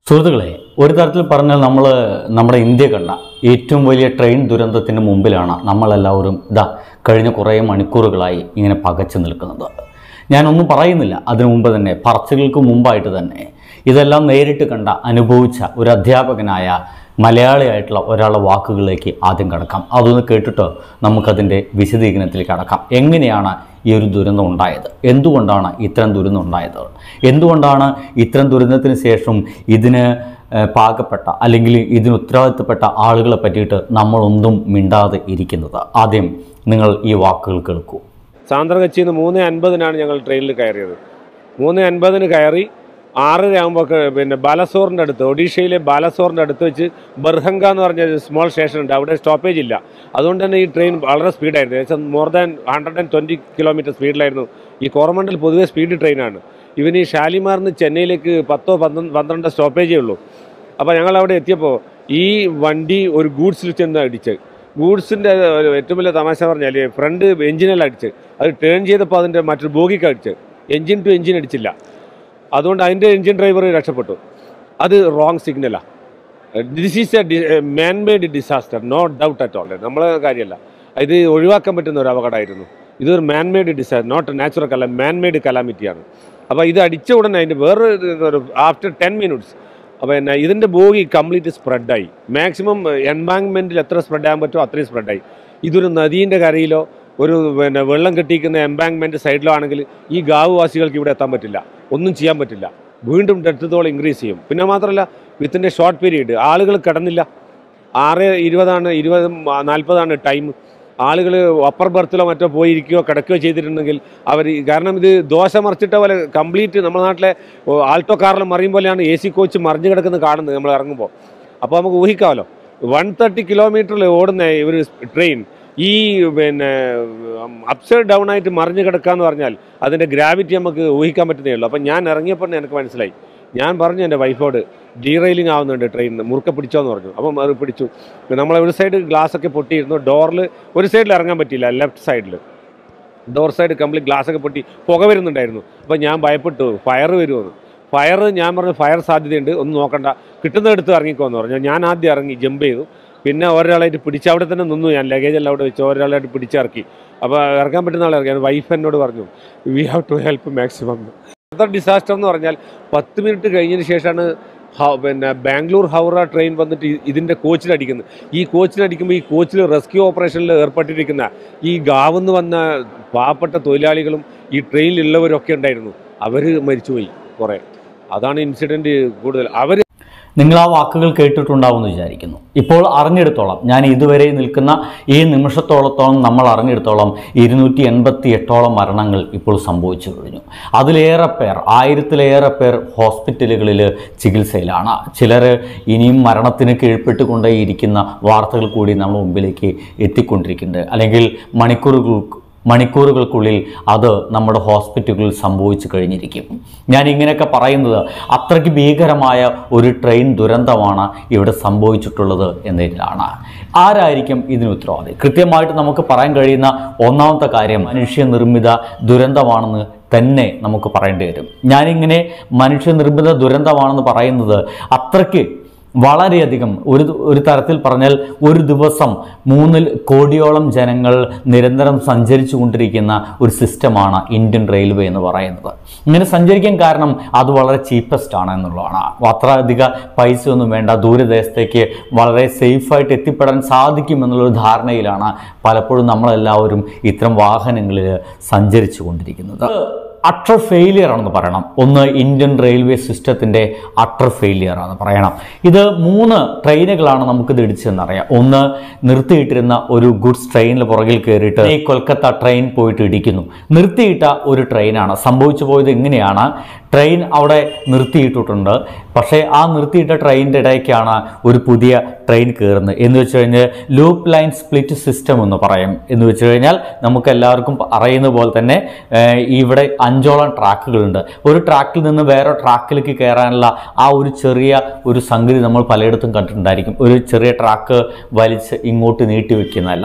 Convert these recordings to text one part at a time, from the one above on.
സുഹൃത്തുക്കളെ ഒരു തരത്തിൽ പറഞ്ഞാൽ നമ്മൾ നമ്മുടെ ഇന്ത്യ കണ്ട ഏറ്റവും വലിയ ട്രെയിൻ ദുരന്തത്തിന് മുമ്പിലാണ് നമ്മളെല്ലാവരും ഇതാ കഴിഞ്ഞ കുറേ മണിക്കൂറുകളായി ഇങ്ങനെ പകച്ചു നിൽക്കുന്നത് ഞാനൊന്നും പറയുന്നില്ല അതിനു മുമ്പ് തന്നെ പറച്ചുകൾക്ക് മുമ്പായിട്ട് തന്നെ ഇതെല്ലാം നേരിട്ട് കണ്ട അനുഭവിച്ച ഒരു അധ്യാപകനായ മലയാളിയായിട്ടുള്ള ഒരാളുടെ വാക്കുകളിലേക്ക് ആദ്യം കടക്കാം അതൊന്ന് കേട്ടിട്ട് നമുക്കതിൻ്റെ വിശദീകരണത്തിലേക്ക് കടക്കാം എങ്ങനെയാണ് ഈ ഒരു ദുരന്തം ഉണ്ടായത് എന്തുകൊണ്ടാണ് ഇത്തരം ദുരന്തം ഉണ്ടായത് എന്തുകൊണ്ടാണ് ഇത്തരം ദുരന്തത്തിന് ശേഷം ഇതിന് ഏഹ്, പാകപ്പെട്ട അല്ലെങ്കിൽ ഇതിന് ഉത്തരവാദിത്തപ്പെട്ട ആളുകളെ പറ്റിയിട്ട് നമ്മളൊന്നും മിണ്ടാതെ ഇരിക്കുന്നത് ആദ്യം നിങ്ങൾ ഈ വാക്കുകൾ കേൾക്കൂ സാന്ദ്രകച്ചിയിൽ നിന്ന് മൂന്ന് അൻപതിനാണ് ഞങ്ങൾ ട്രെയിനിൽ കയറിയത് മൂന്ന് അൻപതിന് കയറി ആറര ആകുമ്പോൾ പിന്നെ ബാലസോറിൻ്റെ അടുത്ത് ഒഡീഷയിലെ ബാലസോറിൻ്റെ അടുത്ത് വെച്ച് ബർഹങ്ക എന്ന് പറഞ്ഞ ഒരു സ്മോൾ സ്റ്റേഷൻ ഉണ്ട് അവിടെ സ്റ്റോപ്പേജ് ഇല്ല അതുകൊണ്ട് തന്നെ ഈ ട്രെയിൻ വളരെ സ്പീഡായിരുന്നു ഏകദേശം more than hundred and twenty kilometre സ്പീഡിലായിരുന്നു ഈ കോറമണ്ടൽ പൊതുവെ സ്പീഡ് ട്രെയിനാണ് ഇവന് ഈ ഷാലിമാറിന്ന് ചെന്നൈയിലേക്ക് പത്തോ പന്ത്രണ്ട് പന്ത്രണ്ട് സ്റ്റോപ്പേജേ ഉള്ളൂ അപ്പോൾ ഞങ്ങൾ അവിടെ എത്തിയപ്പോൾ ഈ വണ്ടി ഒരു ഗൂഡ്സിൽ ചെന്ന് അടിച്ച് ഗൂഡ്സിൻ്റെ ഏറ്റവും വലിയ തമാശ പറഞ്ഞാൽ ഫ്രണ്ട് എഞ്ചിനെല്ലാം അടിച്ച് അത് ടേൺ ചെയ്തപ്പോൾ അതിൻ്റെ മറ്റൊരു ബോഗിക്ക് അടിച്ച് എഞ്ചിൻ ടു എഞ്ചിൻ അടിച്ചില്ല അതുകൊണ്ട് അതിൻ്റെ എഞ്ചിൻ ഡ്രൈവർ രക്ഷപ്പെട്ടു അത് റോങ് സിഗ്നലാണ് this is a man made disaster no doubt at all നമ്മളെ കാര്യമല്ല ഇത് ഒഴിവാക്കാൻ പറ്റുന്ന ഒരു അപകടമായിരുന്നു ഇതൊരു man made disaster not natural കല മാൻ മെയ്ഡ് കലാമിറ്റിയാണ് അപ്പോൾ ഇത് അടിച്ച ഉടനെ അതിൻ്റെ വേറെ ഒരു ആഫ്റ്റർ ടെൻ മിനിറ്റ്സ് അപ്പോൾ പിന്നെ ഇതിൻ്റെ ബോഗി കംപ്ലീറ്റ് സ്പ്രെഡായി മാക്സിമം എംബാങ്ക്മെൻറ്റിൽ എത്ര സ്പ്രെഡ് ആകാൻ പറ്റുമോ അത്രയും സ്പ്രെഡായി ഇതൊരു നദീൻ്റെ കരയിലോ ഒരു പിന്നെ വെള്ളം കെട്ടിക്കുന്ന എംബാങ്ക്മെൻറ്റ് സൈഡിലോ ആണെങ്കിൽ ഈ ഗാവുവാസികൾക്ക് ഇവിടെ എത്താൻ പറ്റില്ല ഒന്നും ചെയ്യാൻ പറ്റില്ല വീണ്ടും ഡെത്ത് തോൾ ഇൻക്രീസ് ചെയ്യും പിന്നെ മാത്രമല്ല വിത്തിൻ്റെ ഷോർട്ട് പീരീഡ് ആളുകൾ കിടന്നില്ല ആറ് ഇരുപതാണ് ഇരുപത് നാൽപ്പതാണ് ടൈം ആളുകൾ അപ്പർ ബർത്തിലോ മറ്റോ പോയിരിക്കുകയോ കിടക്കുകയോ ചെയ്തിട്ടുണ്ടെങ്കിൽ അവർ കാരണം ഇത് ദോശ മറിച്ചിട്ട പോലെ കംപ്ലീറ്റ് നമ്മുടെ നാട്ടിലെ ഓ, ആൾട്ടോ കാറിൽ മറിയും പോലെയാണ് എ സി കോച്ച് മറിഞ്ഞു കിടക്കുന്നത് കാണുന്നത് നമ്മൾ ഇറങ്ങുമ്പോൾ അപ്പോൾ നമുക്ക് ഊഹിക്കാമല്ലോ വൺ തേർട്ടി കിലോമീറ്ററിൽ ഓടുന്ന ഒരു ട്രെയിൻ ഈ പിന്നെ അപ്സൈഡ് ഡൗൺ ആയിട്ട് മറിഞ്ഞു കിടക്കാന്ന് പറഞ്ഞാൽ അതിൻ്റെ ഗ്രാവിറ്റി നമുക്ക് ഊഹിക്കാൻ പറ്റുന്നേ ഉള്ളൂ അപ്പം ഞാൻ ഇറങ്ങിയപ്പോൾ തന്നെ എനിക്ക് മനസ്സിലായി ഞാൻ പറഞ്ഞു എൻ്റെ വൈഫോട് ഡീറെയിലിംഗ് ആവുന്നുണ്ട് ട്രെയിൻ മുറുക്കെ പിടിച്ചോന്ന് പറഞ്ഞു അപ്പം അത് പിടിച്ചു നമ്മളെ ഒരു സൈഡ് ഗ്ലാസ് ഒക്കെ പൊട്ടിയിരുന്നു ഡോറിൽ ഒരു സൈഡിൽ ഇറങ്ങാൻ പറ്റിയില്ല ലെഫ്റ്റ് സൈഡിൽ ഡോർ സൈഡ് കംപ്ലീറ്റ് ഗ്ലാസ് ഒക്കെ പൊട്ടി പുക വരുന്നുണ്ടായിരുന്നു അപ്പോൾ ഞാൻ ഭയപ്പെട്ടു ഫയർ വരുമെന്ന് ഫയർ ഞാൻ പറഞ്ഞു ഫയർ സാധ്യതയുണ്ട് ഒന്നും നോക്കണ്ട കിട്ടുന്നിടത്ത് ഇറങ്ങിക്കോന്ന് പറഞ്ഞു ഞാൻ ആദ്യം ഇറങ്ങി ജമ്പ് ചെയ്തു പിന്നെ ഒരാളായിട്ട് പിടിച്ച് അവിടെ തന്നെ നിന്നു ഞാൻ ലഗേജ് എല്ലാം അവിടെ വെച്ച് ഒരാളായിട്ട് പിടിച്ചിറക്കി അപ്പോൾ ഇറക്കാൻ പറ്റുന്ന ആളെ ഇറക്കി വൈഫ് എന്നോട് പറഞ്ഞു we have to help maximum അത്ര ഡിസാസ്റ്റർ എന്ന് പറഞ്ഞാൽ പത്ത് മിനിറ്റ് കഴിഞ്ഞതിന് ശേഷമാണ് ഹ- പിന്നെ ബാംഗ്ലൂർ ഹൗറ ട്രെയിൻ വന്നിട്ട് ഇ- ഇതിൻ്റെ കോച്ചിലടിക്കുന്നത് ഈ കോച്ചിലടിക്കുമ്പോൾ ഈ കോച്ചിൽ റെസ്ക്യൂ ഓപ്പറേഷനിൽ ഏർപ്പെട്ടിരിക്കുന്ന ഈ ഗാവെന്ന് വന്ന പാവപ്പെട്ട തൊഴിലാളികളും ഈ ട്രെയിനിലുള്ളവരൊക്കെ ഉണ്ടായിരുന്നു അവർ മരിച്ചുപോയി കുറേ അതാണ് ഇൻസിഡൻറ്റ് കൂടുതൽ അവർ നിങ്ങൾ ആ വാക്കുകൾ കേട്ടിട്ടുണ്ടാവുമെന്ന് വിചാരിക്കുന്നു ഇപ്പോൾ അറിഞ്ഞെടുത്തോളം ഞാൻ ഇതുവരെ നിൽക്കുന്ന ഈ നിമിഷത്തോളത്തോളം നമ്മൾ അറിഞ്ഞെടുത്തോളം ഇരുന്നൂറ്റി എൺപത്തി എട്ടോളം മരണങ്ങൾ ഇപ്പോൾ സംഭവിച്ചു കഴിഞ്ഞു അതിലേറെ പേർ ആയിരത്തിലേറെ പേർ ഹോസ്പിറ്റലുകളിൽ ചികിത്സയിലാണ് ചിലർ ഇനിയും മരണത്തിന് കീഴ്പ്പെട്ടുകൊണ്ടേയിരിക്കുന്ന വാർത്തകൾ കൂടി നമ്മുടെ മുമ്പിലേക്ക് എത്തിക്കൊണ്ടിരിക്കുന്നുണ്ട് അല്ലെങ്കിൽ മണിക്കൂറുകൾ മണിക്കൂറുകൾക്കുള്ളിൽ അത് നമ്മുടെ ഹോസ്പിറ്റലുകളിൽ സംഭവിച്ചു കഴിഞ്ഞിരിക്കും ഞാൻ ഇങ്ങനെയൊക്കെ പറയുന്നത് അത്രയ്ക്ക് ഭീകരമായ ഒരു ട്രെയിൻ ദുരന്തമാണ് ഇവിടെ സംഭവിച്ചിട്ടുള്ളത് എന്നതിലാണ് ആരായിരിക്കും ഇതിന് ഉത്തരവാദി കൃത്യമായിട്ട് നമുക്ക് പറയാൻ കഴിയുന്ന ഒന്നാമത്തെ കാര്യം മനുഷ്യനിർമ്മിത ദുരന്തമാണെന്ന് തന്നെ നമുക്ക് പറയേണ്ടി വരും ഞാനിങ്ങനെ മനുഷ്യനിർമ്മിത ദുരന്തമാണെന്ന് പറയുന്നത് അത്രയ്ക്ക് വളരെയധികം ഒരു ഒരു തരത്തിൽ പറഞ്ഞാൽ ഒരു ദിവസം മൂന്നിൽ കോടിയോളം ജനങ്ങൾ നിരന്തരം സഞ്ചരിച്ചു കൊണ്ടിരിക്കുന്ന ഒരു സിസ്റ്റമാണ് ഇന്ത്യൻ റെയിൽവേ എന്ന് പറയുന്നത് ഇങ്ങനെ സഞ്ചരിക്കാൻ കാരണം അത് വളരെ ചീപ്പസ്റ്റ് ആണ് എന്നുള്ളതാണ് അത്ര അധിക പൈസ ഒന്നും വേണ്ട ദൂരദേശത്തേക്ക് വളരെ സേഫായിട്ട് എത്തിപ്പെടാൻ സാധിക്കും എന്നുള്ളൊരു ധാരണയിലാണ് പലപ്പോഴും നമ്മളെല്ലാവരും ഇത്തരം വാഹനങ്ങളിൽ സഞ്ചരിച്ചു കൊണ്ടിരിക്കുന്നത് അട്ടർ ഫെയിലിയർ ആണെന്ന് പറയണം ഒന്ന് ഇന്ത്യൻ റെയിൽവേ സിസ്റ്റത്തിൻ്റെ അട്ടർ ഫെയിലിയർ ആണെന്ന് പറയണം ഇത് മൂന്ന് ട്രെയിനുകളാണ് നമുക്കിത് ഇടിച്ചതെന്നറിയാം ഒന്ന് നിർത്തിയിട്ടിരുന്ന ഒരു ഗുഡ്സ് ട്രെയിനിൽ പുറകിൽ കയറിയിട്ട് ഈ കൊൽക്കത്ത ട്രെയിൻ പോയിട്ട് ഇടിക്കുന്നു നിർത്തിയിട്ട ഒരു ട്രെയിനാണ് സംഭവിച്ചു പോയത് ഇങ്ങനെയാണ് ട്രെയിൻ അവിടെ നിർത്തിയിട്ടിട്ടുണ്ട് പക്ഷേ ആ നിർത്തിയിട്ട ട്രെയിനിൻ്റെ ഇടയ്ക്കാണ് ഒരു പുതിയ ട്രെയിൻ കയറുന്നത് എന്ന് വെച്ച് കഴിഞ്ഞാൽ ലൂപ്പ് ലൈൻ സ്പ്ലിറ്റ് സിസ്റ്റം എന്ന് പറയും എന്ന് വെച്ച് കഴിഞ്ഞാൽ നമുക്ക് എല്ലാവർക്കും അറിയുന്ന പോലെ തന്നെ ഏഹ്, ഇവിടെ അഞ്ചോളം ട്രാക്കുകളുണ്ട് ഒരു ട്രാക്കിൽ നിന്ന് വേറെ ട്രാക്കിലേക്ക് കയറാനുള്ള ആ ഒരു ചെറിയ ഒരു സംഗതി നമ്മൾ പലയിടത്തും കണ്ടിട്ടുണ്ടായിരിക്കും ഒരു ചെറിയ ട്രാക്ക് വലിച്ച് ഇങ്ങോട്ട് നീട്ടി വെക്കുന്നതല്ല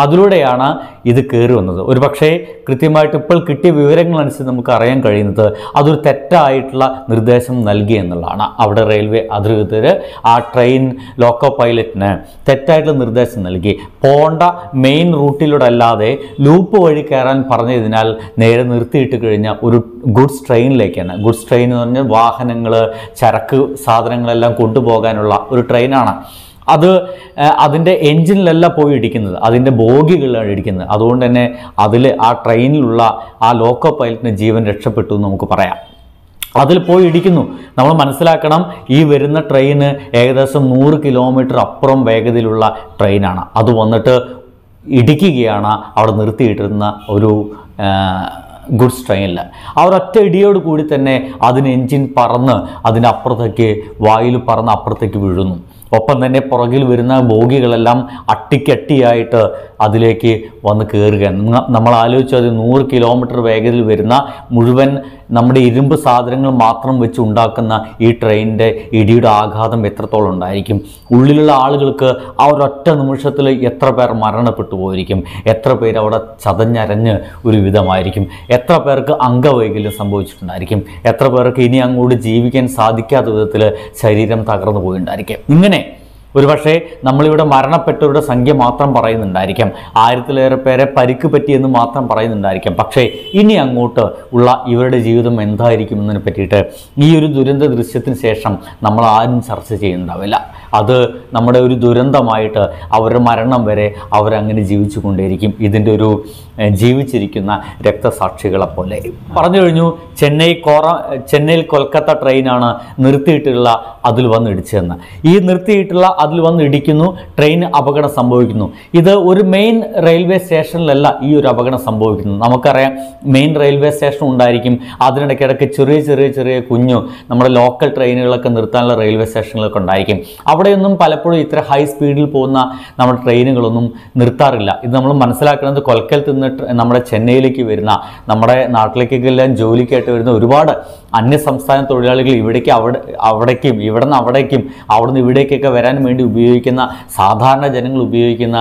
അതിലൂടെയാണ് ഇത് കയറി വന്നത് ഒരു പക്ഷേ കൃത്യമായിട്ട് ഇപ്പോൾ കിട്ടിയ വിവരങ്ങളനുസരിച്ച് നമുക്ക് അറിയാൻ കഴിയുന്നത് അതൊരു തെറ്റായിട്ടുള്ള നിർദ്ദേശം നൽകി എന്നുള്ളതാണ് അവിടെ റെയിൽവേ അധികൃതർ ആ ട്രെയിൻ ലോക്കോ പൈലറ്റിന് തെറ്റായിട്ടുള്ള നിർദ്ദേശം നൽകി പോണ്ട മെയിൻ റൂട്ടിലൂടെ അല്ലാതെ ലൂപ്പ് വഴി കയറാൻ പറഞ്ഞതിനാൽ നേരെ നിർത്തിയിട്ട് കഴിഞ്ഞ ഒരു ഗുഡ്സ് ട്രെയിനിലേക്കാണ് ഗുഡ്സ് ട്രെയിൻ എന്ന് പറഞ്ഞാൽ വാഹനങ്ങൾ ചരക്ക് സാധനങ്ങളെല്ലാം കൊണ്ടുപോകാനുള്ള ഒരു ട്രെയിനാണ് അത് ഏഹ്, അതിൻ്റെ എൻജിനിലല്ല പോയി ഇടിക്കുന്നത് അതിൻ്റെ ബോഗികളിലാണ് ഇടിക്കുന്നത് അതുകൊണ്ട് തന്നെ അതിൽ ആ ട്രെയിനിലുള്ള ആ ലോക്കോ പൈലറ്റിന് ജീവൻ രക്ഷപ്പെട്ടു എന്ന് നമുക്ക് പറയാം അതിൽ പോയി ഇടിക്കുന്നു നമ്മൾ മനസ്സിലാക്കണം ഈ വരുന്ന ട്രെയിന് ഏകദേശം നൂറ് കിലോമീറ്റർ അപ്പുറം വേഗതയിലുള്ള ട്രെയിനാണ് അത് വന്നിട്ട് ഇടിക്കുകയാണ് അവിടെ നിർത്തിയിട്ടിരുന്ന ഒരു ആ, ഗുഡ്സ് ട്രെയിനിൽ ആ ഒരൊറ്റ ഇടിയോട് കൂടി തന്നെ അതിന് എൻജിൻ പറന്ന് അതിൻ്റെ അപ്പുറത്തേക്ക് വായിൽ പറന്ന് അപ്പുറത്തേക്ക് വീഴുന്നു ഒപ്പം തന്നെ പുറകിൽ വരുന്ന ബോഗികളെല്ലാം അട്ടിക്കട്ടിയായിട്ട് അതിലേക്ക് വന്ന് കയറുകയാണ് നിങ്ങ- നമ്മൾ ആലോചിച്ചു അത് നൂറ് കിലോമീറ്റർ വേഗതയിൽ വരുന്ന മുഴുവൻ നമ്മുടെ ഇരുമ്പ് സാധനങ്ങൾ മാത്രം വെച്ച് ഉണ്ടാക്കുന്ന ഈ ട്രെയിനിൻ്റെ ഇടിയുടെ ആഘാതം എത്രത്തോളം ഉണ്ടായിരിക്കും ഉള്ളിലുള്ള ആളുകൾക്ക് ആ ഒരൊറ്റ നിമിഷത്തിൽ എത്ര പേർ മരണപ്പെട്ടു പോയിരിക്കും എത്ര പേര് അവിടെ ചതഞ്ഞരഞ്ഞ് ഒരു വിധമായിരിക്കും എത്ര പേർക്ക് അംഗവൈകല്യം സംഭവിച്ചിട്ടുണ്ടായിരിക്കും എത്ര പേർക്ക് ഇനി അങ്ങോട്ട് ജീവിക്കാൻ സാധിക്കാത്ത വിധത്തിൽ ശരീരം തകർന്നു പോയിട്ടുണ്ടായിരിക്കും ഇങ്ങനെ ഒരുപക്ഷെ നമ്മളിവിടെ മരണപ്പെട്ടവരുടെ സംഖ്യ മാത്രം പറയുന്നുണ്ടായിരിക്കാം ആയിരത്തിലേറെ പേരെ പരിക്ക് പറ്റിയെന്ന് മാത്രം പറയുന്നുണ്ടായിരിക്കാം പക്ഷേ ഇനി അങ്ങോട്ട് ഉള്ള ഇവരുടെ ജീവിതം എന്തായിരിക്കും എന്നതിനെ പറ്റിയിട്ട് ഈ ഒരു ദുരന്ത ദൃശ്യത്തിന് ശേഷം നമ്മൾ ആരും ചർച്ച ചെയ്യുന്നുണ്ടാവില്ല അത് നമ്മുടെ ഒരു ദുരന്തമായിട്ട് അവരുടെ മരണം വരെ അവരങ്ങനെ ജീവിച്ചു കൊണ്ടേയിരിക്കും ഇതിൻ്റെ ഒരു ഏഹ്, ജീവിച്ചിരിക്കുന്ന രക്തസാക്ഷികളെ പോലെ പറഞ്ഞു കഴിഞ്ഞു ചെന്നൈ കോറ ചെന്നൈയിൽ കൊൽക്കത്ത ട്രെയിനാണ് നിർത്തിയിട്ടുള്ള അതിൽ വന്ന് ഇടിച്ചതെന്ന് ഈ നിർത്തിയിട്ടുള്ള അതിൽ വന്ന് ഇടിക്കുന്നു ട്രെയിൻ അപകടം സംഭവിക്കുന്നു ഇത് ഒരു മെയിൻ റെയിൽവേ സ്റ്റേഷനിലല്ല ഈ ഒരു അപകടം സംഭവിക്കുന്നത് നമുക്കറിയാം മെയിൻ റെയിൽവേ സ്റ്റേഷൻ ഉണ്ടായിരിക്കും അതിനിടയ്ക്കിടയ്ക്ക് ചെറിയ ചെറിയ ചെറിയ കുഞ്ഞു നമ്മുടെ ലോക്കൽ ട്രെയിനുകളൊക്കെ നിർത്താനുള്ള റെയിൽവേ സ്റ്റേഷനുകളൊക്കെ ഉണ്ടായിരിക്കും അവിടെയൊന്നും പലപ്പോഴും ഇത്ര ഹൈ സ്പീഡിൽ പോകുന്ന നമ്മുടെ ട്രെയിനുകളൊന്നും നിർത്താറില്ല ഇത് നമ്മൾ മനസ്സിലാക്കുന്നത് കൊൽക്കലത്ത് നിന്ന് ട്ര- നമ്മുടെ ചെന്നൈയിലേക്ക് വരുന്ന നമ്മുടെ നാട്ടിലേക്കെല്ലാം ജോലിക്കായിട്ട് വരുന്ന ഒരുപാട് അന്യ സംസ്ഥാന തൊഴിലാളികൾ ഇവിടേക്ക് അവിടെ അവിടേക്കും ഇവിടെ നിന്ന് അവിടേക്കും അവിടെ നിന്ന് ഇവിടേക്കൊക്കെ വരാൻ വേണ്ടി ഉപയോഗിക്കുന്ന സാധാരണ ജനങ്ങൾ ഉപയോഗിക്കുന്ന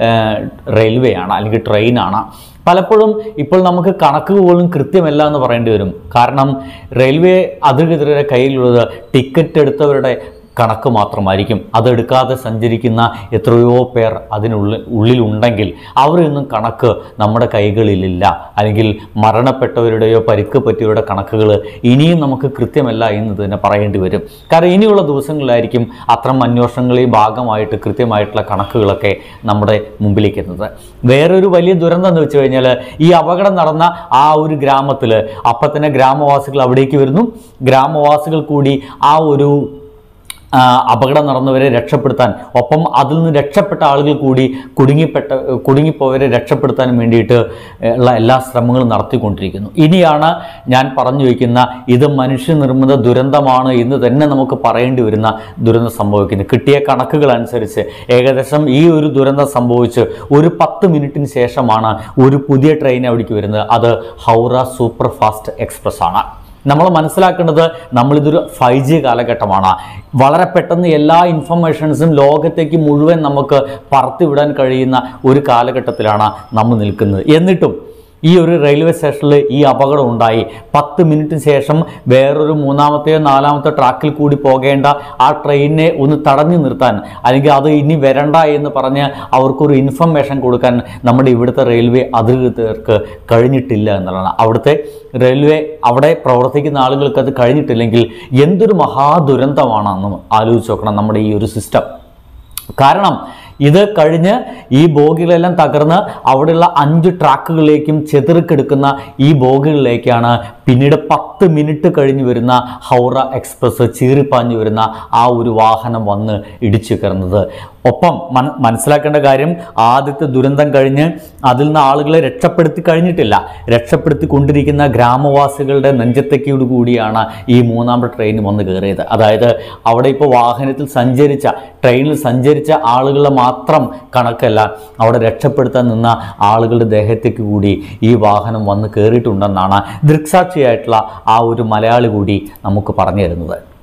റെയിൽവേ ആണ് അല്ലെങ്കിൽ ട്രെയിനാണ് പലപ്പോഴും ഇപ്പോൾ നമുക്ക് കണക്ക് പോലും കൃത്യമല്ല എന്ന് പറയേണ്ടി വരും കാരണം റെയിൽവേ അധികൃതരുടെ കയ്യിലുള്ളത് ടിക്കറ്റ് എടുത്തവരുടെ കണക്ക് മാത്രമായിരിക്കും അതെടുക്കാതെ സഞ്ചരിക്കുന്ന എത്രയോ പേർ അതിനുള്ളിൽ ഉള്ളിലുണ്ടെങ്കിൽ അവരൊന്നും കണക്ക് നമ്മുടെ കൈകളിലില്ല അല്ലെങ്കിൽ മരണപ്പെട്ടവരുടെയോ പരിക്ക് പറ്റിയവരുടെ കണക്കുകൾ ഇനിയും നമുക്ക് കൃത്യമല്ല എന്ന് തന്നെ പറയേണ്ടി വരും കാരണം ഇനിയുള്ള ദിവസങ്ങളിലായിരിക്കും അത്തരം അന്വേഷണങ്ങളെയും ഭാഗമായിട്ട് കൃത്യമായിട്ടുള്ള കണക്കുകളൊക്കെ നമ്മുടെ മുമ്പിലേക്ക് എത്തുന്നത് വേറൊരു വലിയ ദുരന്തം എന്ന് വെച്ച് കഴിഞ്ഞാൽ ഈ അപകടം നടന്ന ആ ഒരു ഗ്രാമത്തിൽ അപ്പം തന്നെ ഗ്രാമവാസികൾ അവിടേക്ക് വരുന്നു ഗ്രാമവാസികൾ കൂടി ആ ഒരു ആ, അപകടം നടന്നവരെ രക്ഷപ്പെടുത്താൻ ഒപ്പം അതിൽ നിന്ന് രക്ഷപ്പെട്ട ആളുകൾ കൂടി കുടുങ്ങിപ്പെട്ട കുടുങ്ങിപ്പോയവരെ രക്ഷപ്പെടുത്താൻ വേണ്ടിയിട്ട് ഉള്ള എല്ലാ ശ്രമങ്ങളും നടത്തിക്കൊണ്ടിരിക്കുന്നു ഇനിയാണ് ഞാൻ പറഞ്ഞു വയ്ക്കുന്ന ഇത് മനുഷ്യനിർമ്മിത ദുരന്തമാണ് എന്ന് തന്നെ നമുക്ക് പറയേണ്ടി വരുന്ന ദുരന്തം സംഭവിക്കുന്നത് കിട്ടിയ കണക്കുകൾ അനുസരിച്ച് ഏകദേശം ഈ ഒരു ദുരന്തം സംഭവിച്ച് ഒരു പത്ത് മിനിറ്റിന് ശേഷമാണ് ഒരു പുതിയ ട്രെയിൻ അവിടേക്ക് വരുന്നത് അത് ഹൗറ സൂപ്പർ ഫാസ്റ്റ് എക്സ്പ്രസ് ആണ് നമ്മൾ മനസ്സിലാക്കേണ്ടത് നമ്മളിതൊരു ഫൈവ് ജി കാലഘട്ടമാണ് വളരെ പെട്ടെന്ന് എല്ലാ ഇൻഫർമേഷൻസും ലോകത്തേക്ക് മുഴുവൻ നമുക്ക് പറത്തിവിടാൻ കഴിയുന്ന ഒരു കാലഘട്ടത്തിലാണ് നമ്മൾ നിൽക്കുന്നത് എന്നിട്ടും ഈ ഒരു റെയിൽവേ സ്റ്റേഷനിൽ ഈ അപകടം ഉണ്ടായി പത്ത് മിനിറ്റിന് ശേഷം വേറൊരു മൂന്നാമത്തെയോ നാലാമത്തെ ട്രാക്കിൽ കൂടി പോകേണ്ട ആ ട്രെയിനിനെ ഒന്ന് തടഞ്ഞു നിർത്താൻ അല്ലെങ്കിൽ അത് ഇനി വരണ്ട എന്ന് പറഞ്ഞ് അവർക്കൊരു ഇൻഫർമേഷൻ കൊടുക്കാൻ നമ്മുടെ ഇവിടുത്തെ റെയിൽവേ അധികൃതർക്ക് കഴിഞ്ഞിട്ടില്ല എന്നുള്ളതാണ് അവിടുത്തെ റെയിൽവേ അവിടെ പ്രവർത്തിക്കുന്ന ആളുകൾക്ക് അത് കഴിഞ്ഞിട്ടില്ലെങ്കിൽ എന്തൊരു മഹാദുരന്തമാണെന്ന് ആലോചിച്ച് നോക്കണം നമ്മുടെ ഈ ഒരു സിസ്റ്റം കാരണം ഇത് കഴിഞ്ഞ് ഈ ബോഗികളെല്ലാം തകർന്ന് അവിടെയുള്ള അഞ്ച് ട്രാക്കുകളിലേക്കും ചെതിറിക്കെടുക്കുന്ന ഈ ബോഗികളിലേക്കാണ് പിന്നീട് പത്ത് മിനിറ്റ് കഴിഞ്ഞ് വരുന്ന ഹൗറ എക്സ്പ്രസ് ചീറിപ്പാഞ്ഞു വരുന്ന ആ ഒരു വാഹനം വന്ന് ഇടിച്ചു കയറുന്നത് ഒപ്പം മന മനസ്സിലാക്കേണ്ട കാര്യം ആദ്യത്തെ ദുരന്തം കഴിഞ്ഞ് അതിൽ നിന്ന് ആളുകളെ രക്ഷപ്പെടുത്തി കഴിഞ്ഞിട്ടില്ല രക്ഷപ്പെടുത്തി കൊണ്ടിരിക്കുന്ന ഗ്രാമവാസികളുടെ നെഞ്ചത്തേക്കോട് കൂടിയാണ് ഈ മൂന്നാമത്തെ ട്രെയിൻ വന്ന് കയറിയത് അതായത് അവിടെ ഇപ്പോൾ വാഹനത്തിൽ സഞ്ചരിച്ച ട്രെയിനിൽ സഞ്ചരിച്ച ആളുകളുടെ മാത്രം കണക്കല്ല അവിടെ രക്ഷപ്പെടുത്താൻ നിന്ന ആളുകളുടെ ദേഹത്തേക്ക് കൂടി ഈ വാഹനം വന്ന് കയറിയിട്ടുണ്ടെന്നാണ് ദൃക്സാക്ഷിയായിട്ടുള്ള ആ ഒരു മലയാളി കൂടി നമുക്ക് പറഞ്ഞു തരുന്നത്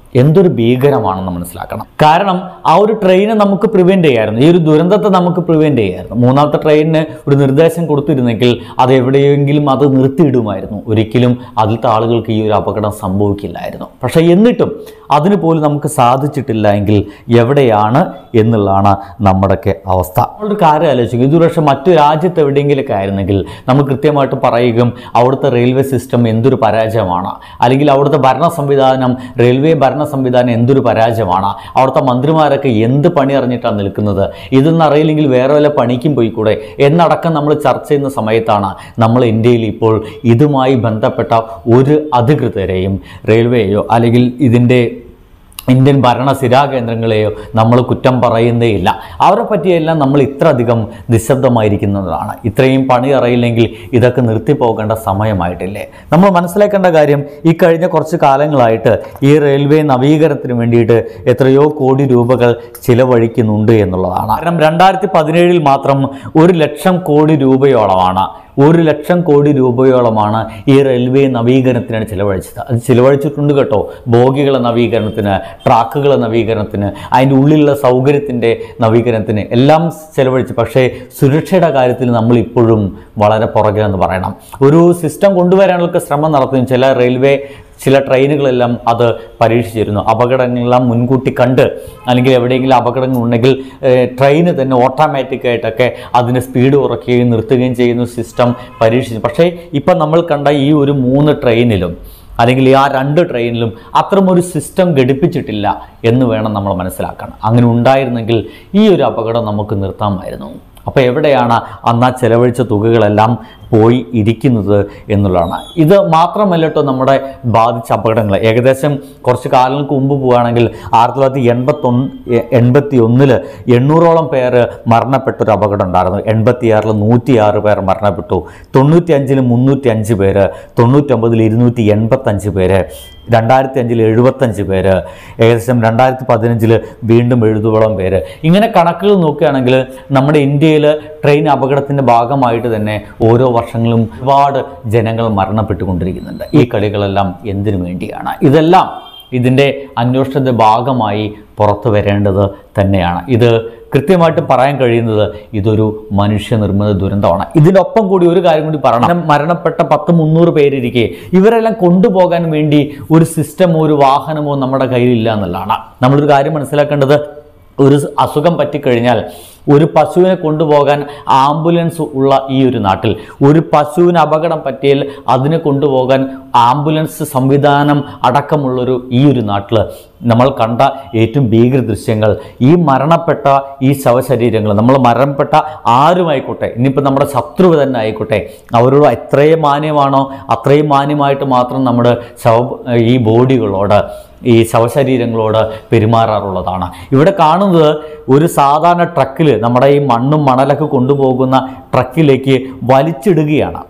എന്തൊരു ഭീകരമാണെന്ന് മനസ്സിലാക്കണം കാരണം ആ ഒരു ട്രെയിനെ നമുക്ക് പ്രിവെൻറ്റ് ചെയ്യായിരുന്നു ഈ ഒരു ദുരന്തത്തെ നമുക്ക് പ്രിവെൻറ്റ് ചെയ്യായിരുന്നു മൂന്നാമത്തെ ട്രെയിനിന് ഒരു നിർദ്ദേശം കൊടുത്തിരുന്നെങ്കിൽ അത് എവിടെയെങ്കിലും അത് നിർത്തിയിടുമായിരുന്നു ഒരിക്കലും അതിലത്തെ ആളുകൾക്ക് ഈ ഒരു അപകടം സംഭവിക്കില്ലായിരുന്നു പക്ഷേ എന്നിട്ടും അതിന് പോലും നമുക്ക് സാധിച്ചിട്ടില്ല എങ്കിൽ എവിടെയാണ് എന്നുള്ളതാണ് നമ്മുടെയൊക്കെ അവസ്ഥ നമ്മളൊരു കാര്യം ആലോചിക്കും ഇതൊരു പക്ഷേ മറ്റു രാജ്യത്ത് എവിടെയെങ്കിലൊക്കെ ആയിരുന്നെങ്കിൽ നമ്മൾ കൃത്യമായിട്ട് പറയുകയും അവിടുത്തെ റെയിൽവേ സിസ്റ്റം എന്തൊരു പരാജയമാണ് അല്ലെങ്കിൽ അവിടുത്തെ ഭരണ സംവിധാനം റെയിൽവേ ഭരണ സംവിധാനം എന്തൊരു പരാജയമാണ് അവിടുത്തെ മന്ത്രിമാരൊക്കെ എന്ത് പണി അറിഞ്ഞിട്ടാണ് നിൽക്കുന്നത് ഇതൊന്നും അറിയില്ലെങ്കിൽ വേറെ വല്ല പണിക്കും പോയിക്കൂടെ എന്നടക്കം നമ്മൾ ചർച്ച ചെയ്യുന്ന സമയത്താണ് നമ്മൾ ഇന്ത്യയിൽ ഇപ്പോൾ ഇതുമായി ബന്ധപ്പെട്ട ഒരു അധികൃതരെയും റെയിൽവേയോ അല്ലെങ്കിൽ ഇതിൻ്റെ ഇന്ത്യൻ ഭരണ സ്ഥിരാകേന്ദ്രങ്ങളെയോ നമ്മൾ കുറ്റം പറയുന്നേ ഇല്ല അവരെ പറ്റിയെല്ലാം നമ്മൾ ഇത്ര അധികം നിശബ്ദമായിരിക്കുന്നതാണ് ഇത്രയും പണി അറിയില്ലെങ്കിൽ ഇതൊക്കെ നിർത്തിപ്പോകേണ്ട സമയമായിട്ടില്ലേ നമ്മൾ മനസ്സിലാക്കേണ്ട കാര്യം ഈ കഴിഞ്ഞ കുറച്ച് കാലങ്ങളായിട്ട് ഈ റെയിൽവേ നവീകരണത്തിന് വേണ്ടിയിട്ട് എത്രയോ കോടി രൂപകൾ ചിലവഴിക്കുന്നുണ്ട് എന്നുള്ളതാണ് കാരണം രണ്ടായിരത്തി പതിനേഴിൽ മാത്രം ഒരു ലക്ഷം കോടി രൂപയോളമാണ് ഒരു ലക്ഷം കോടി രൂപയോളമാണ് ഈ റെയിൽവേ നവീകരണത്തിനാണ് ചിലവഴിച്ചത് അത് ചിലവഴിച്ചിട്ടുണ്ട് കേട്ടോ ബോഗികളെ നവീകരണത്തിന് ട്രാക്കുകളെ നവീകരണത്തിന് അതിൻ്റെ ഉള്ളിലുള്ള സൗകര്യത്തിൻ്റെ നവീകരണത്തിന് എല്ലാം ചിലവഴിച്ചു പക്ഷേ സുരക്ഷയുടെ കാര്യത്തിൽ നമ്മൾ ഇപ്പോഴും വളരെ പുറകിലെന്ന് പറയണം ഒരു സിസ്റ്റം കൊണ്ടുവരാനുള്ള ശ്രമം നടത്തുന്നു ചില റെയിൽവേ ചില ട്രെയിനുകളെല്ലാം അത് പരീക്ഷിച്ചിരുന്നു അപകടങ്ങളെല്ലാം മുൻകൂട്ടി കണ്ട് അല്ലെങ്കിൽ എവിടെയെങ്കിലും അപകടങ്ങൾ ഉണ്ടെങ്കിൽ ട്രെയിന് തന്നെ ഓട്ടോമാറ്റിക്കായിട്ടൊക്കെ അതിന് സ്പീഡ് കുറയ്ക്കുകയും നിർത്തുകയും ചെയ്യുന്ന സിസ്റ്റം പരീക്ഷിച്ചു പക്ഷേ ഇപ്പം നമ്മൾ കണ്ട ഈ ഒരു മൂന്ന് ട്രെയിനിലും അല്ലെങ്കിൽ ആ രണ്ട് ട്രെയിനിലും അത്തരമൊരു സിസ്റ്റം ഘടിപ്പിച്ചിട്ടില്ല എന്ന് വേണം നമ്മൾ മനസ്സിലാക്കാൻ അങ്ങനെ ഉണ്ടായിരുന്നെങ്കിൽ ഈ ഒരു അപകടം നമുക്ക് നിർത്താമായിരുന്നു അപ്പോൾ എവിടെയാണ് അന്ന് ആ ചെലവഴിച്ച തുകകളെല്ലാം പോയി ഇരിക്കുന്നത് എന്നുള്ളതാണ് ഇത് മാത്രമല്ല കേട്ടോ നമ്മുടെ ബാധിച്ച അപകടങ്ങൾ ഏകദേശം കുറച്ച് കാലങ്ങൾക്ക് മുമ്പ് പോവുകയാണെങ്കിൽ ആയിരത്തി തൊള്ളായിരത്തി എൺപത്തൊന്ന് എൺപത്തി ഒന്നിൽ എണ്ണൂറോളം പേര് മരണപ്പെട്ടൊരു അപകടം ഉണ്ടായിരുന്നു എൺപത്തിയാറിൽ നൂറ്റിയാറ് പേർ മരണപ്പെട്ടു തൊണ്ണൂറ്റി അഞ്ചിൽ മുന്നൂറ്റി അഞ്ച് പേര് തൊണ്ണൂറ്റൊമ്പതിൽ ഇരുന്നൂറ്റി എൺപത്തഞ്ച് പേര് രണ്ടായിരത്തി അഞ്ചിൽ എഴുപത്തഞ്ച് പേര് ഏകദേശം രണ്ടായിരത്തി പതിനഞ്ചിൽ വീണ്ടും എഴുപതോളം പേര് ഇങ്ങനെ കണക്കുകൾ നോക്കുകയാണെങ്കിൽ നമ്മുടെ ഇന്ത്യയിൽ ട്രെയിൻ അപകടത്തിൻ്റെ ഭാഗമായിട്ട് തന്നെ ഓരോ വർഷങ്ങളും ഒരുപാട് ജനങ്ങൾ മരണപ്പെട്ടുകൊണ്ടിരിക്കുന്നുണ്ട് ഈ കളികളെല്ലാം എന്തിനു വേണ്ടിയാണ് ഇതെല്ലാം ഇതിൻ്റെ അന്വേഷണത്തിൻ്റെ ഭാഗമായി പുറത്തു വരേണ്ടത് തന്നെയാണ് ഇത് കൃത്യമായിട്ട് പറയാൻ കഴിയുന്നത് ഇതൊരു മനുഷ്യനിർമ്മിത ദുരന്തമാണ് ഇതിനൊപ്പം കൂടി ഒരു കാര്യം കൂടി പറയണം മരണപ്പെട്ട പത്ത് മുന്നൂറ് പേരിരിക്കെ ഇവരെല്ലാം കൊണ്ടുപോകാൻ വേണ്ടി ഒരു സിസ്റ്റമോ ഒരു വാഹനമോ നമ്മുടെ കയ്യിലില്ല എന്നുള്ളതാണ് നമ്മളൊരു കാര്യം മനസ്സിലാക്കേണ്ടത് ഒരു അസുഖം പറ്റിക്കഴിഞ്ഞാൽ ഒരു പശുവിനെ കൊണ്ടുപോകാൻ ആംബുലൻസ് ഉള്ള ഈ ഒരു നാട്ടിൽ ഒരു പശുവിന് അപകടം പറ്റിയാൽ അതിനെ കൊണ്ടുപോകാൻ ആംബുലൻസ് സംവിധാനം അടക്കമുള്ളൊരു ഈ ഒരു നാട്ടിൽ നമ്മൾ കണ്ട ഏറ്റവും ഭീകര ദൃശ്യങ്ങൾ ഈ മരണപ്പെട്ട ഈ ശവശരീരങ്ങൾ നമ്മൾ മരണപ്പെട്ട ആരുമായിക്കോട്ടെ ഇനിയിപ്പോൾ നമ്മുടെ ശത്രു തന്നെ ആയിക്കോട്ടെ അവരോട് എത്രയും മാന്യമാണോ അത്രയും മാന്യമായിട്ട് മാത്രം നമ്മുടെ ശവ ഈ ബോഡികളോട് ഈ ശവശരീരങ്ങളോട് പെരുമാറാറുള്ളതാണ് ഇവിടെ കാണുന്നത് ഒരു സാധാരണ ട്രക്കിൽ നമ്മുടെ ഈ മണ്ണും മണലൊക്കെ കൊണ്ടുപോകുന്ന ട്രക്കിലേക്ക് വലിച്ചിടുകയാണ്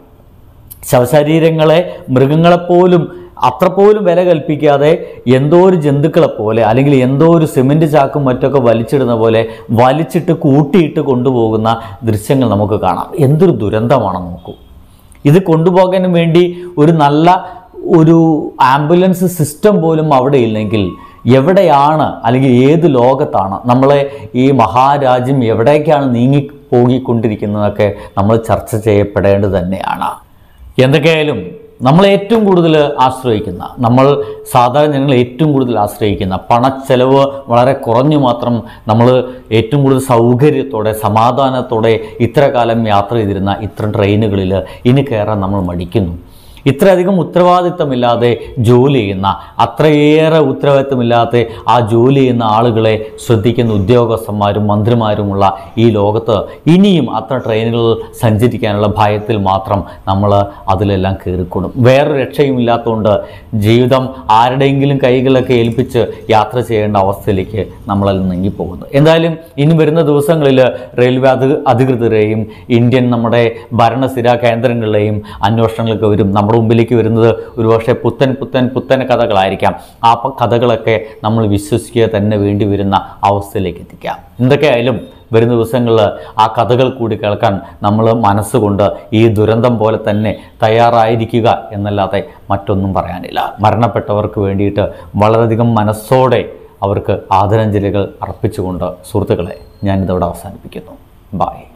ശവശരീരങ്ങളെ മൃഗങ്ങളെപ്പോലും അത്ര പോലും വില കൽപ്പിക്കാതെ എന്തോ ഒരു ജന്തുക്കളെ പോലെ അല്ലെങ്കിൽ എന്തോ ഒരു സിമെൻറ്റ് ചാക്കും മറ്റൊക്കെ വലിച്ചിടുന്ന പോലെ വലിച്ചിട്ട് കൂട്ടിയിട്ട് കൊണ്ടുപോകുന്ന ദൃശ്യങ്ങൾ നമുക്ക് കാണാം എന്തൊരു ദുരന്തമാണെന്ന് നോക്കൂ ഇത് കൊണ്ടുപോകാൻ വേണ്ടി ഒരു നല്ല ഒരു ആംബുലൻസ് സിസ്റ്റം പോലും അവിടെ ഇല്ലെങ്കിൽ എവിടെയാണ് അല്ലെങ്കിൽ ഏത് ലോകത്താണ് നമ്മളെ ഈ മഹാരാജ്യം എവിടേക്കാണ് നീങ്ങി പോകിക്കൊണ്ടിരിക്കുന്നതൊക്കെ നമ്മൾ ചർച്ച ചെയ്യപ്പെടേണ്ടത് തന്നെയാണ് എന്തൊക്കെയായാലും നമ്മൾ ഏറ്റവും കൂടുതൽ ആശ്രയിക്കുന്ന നമ്മൾ സാധാരണ ജനങ്ങൾ ഏറ്റവും കൂടുതൽ ആശ്രയിക്കുന്ന പണച്ചെലവ് വളരെ കുറഞ്ഞു മാത്രം നമ്മൾ ഏറ്റവും കൂടുതൽ സൗകര്യത്തോടെ സമാധാനത്തോടെ ഇത്ര കാലം യാത്ര ചെയ്തിരുന്ന ഇത്തരം ട്രെയിനുകളിൽ ഇനി കയറാൻ നമ്മൾ മടിക്കുന്നു ഇത്രയധികം ഉത്തരവാദിത്തമില്ലാതെ ജോലി ചെയ്യുന്ന അത്രയേറെ ഉത്തരവാദിത്തമില്ലാതെ ആ ജോലി ചെയ്യുന്ന ആളുകളെ ശ്രദ്ധിക്കുന്ന ഉദ്യോഗസ്ഥന്മാരും മന്ത്രിമാരുമുള്ള ഈ ലോകത്ത് ഇനിയും അത്ര ട്രെയിനുകൾ സഞ്ചരിക്കാനുള്ള ഭയത്തിൽ മാത്രം നമ്മൾ അതിലെല്ലാം കയറിക്കൊടും വേറെ രക്ഷയും ഇല്ലാത്തതുകൊണ്ട് ജീവിതം ആരുടെയെങ്കിലും കൈകളൊക്കെ ഏൽപ്പിച്ച് യാത്ര ചെയ്യേണ്ട അവസ്ഥയിലേക്ക് നമ്മളെല്ലാം നീങ്ങിപ്പോകുന്നു എന്തായാലും ഇനി വരുന്ന ദിവസങ്ങളിൽ റെയിൽവേ അധി അധികൃതരെയും ഇന്ത്യൻ നമ്മുടെ ഭരണസ്ഥിര കേന്ദ്രങ്ങളിലെയും അന്വേഷണങ്ങളൊക്കെ വരും നമ്മുടെ മുമ്പിലേക്ക് വരുന്നത് ഒരുപക്ഷെ പുത്തൻ പുത്തൻ പുത്തൻ കഥകളായിരിക്കാം ആ പ- കഥകളൊക്കെ നമ്മൾ വിശ്വസിക്കുക തന്നെ വേണ്ടി വരുന്ന അവസ്ഥയിലേക്ക് എത്തിക്കാം എന്തൊക്കെയായാലും വരും ദിവസങ്ങളിൽ ആ കഥകൾ കൂടി കേൾക്കാൻ നമ്മൾ മനസ്സുകൊണ്ട് ഈ ദുരന്തം പോലെ തന്നെ തയ്യാറായിരിക്കുക എന്നല്ലാതെ മറ്റൊന്നും പറയാനില്ല മരണപ്പെട്ടവർക്ക് വേണ്ടിയിട്ട് വളരെയധികം മനസ്സോടെ അവർക്ക് ആദരാഞ്ജലികൾ അർപ്പിച്ചുകൊണ്ട് സുഹൃത്തുക്കളെ ഞാനിതവിടെ അവസാനിപ്പിക്കുന്നു ബായ്